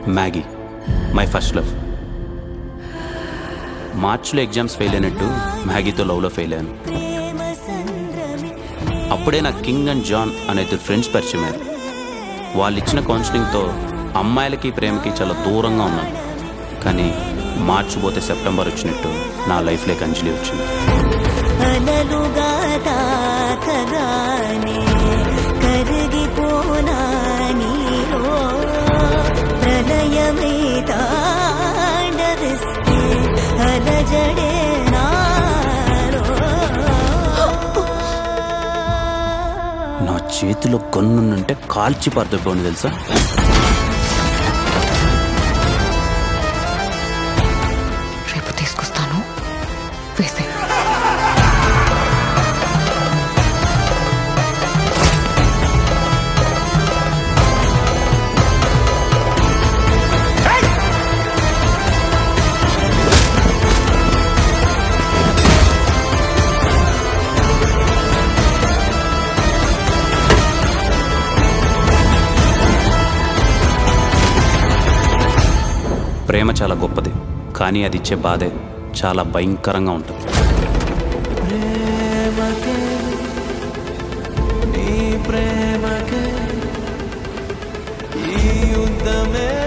Maggi my first love మార్చ్లో exams fail అయినట్టు మ్యాగీతో లవ్లో ఫెయిల్ అయ్యాను అప్పుడే నాకు కింగ్ అండ్ జాన్ అనే ఇద్దరు ఫ్రెండ్స్ పరిచయం అయ్యారు వాళ్ళు ఇచ్చిన కౌన్సిలింగ్తో అమ్మాయిలకి ప్రేమకి చాలా దూరంగా ఉన్నాను కానీ మార్చి పోతే సెప్టెంబర్ వచ్చినట్టు నా లైఫ్లోకి అంజలి వచ్చింది అలలుగా తాకగానే కరిగిపోనా నీలో ప్రళయమే తాండవిస్తే అలజడే నాలో నా చేతిలో గన్నుంటే కాల్చి పారిపోయింది తెలుసా రేపు తీసుకొస్తాను వేసే ప్రేమ చాలా గొప్పది కానీ అది ఇచ్చే బాధే చాలా భయంకరంగా ఉంటుంది ప్రేమకే నీ ప్రేమకే ఈ యుద్ధమే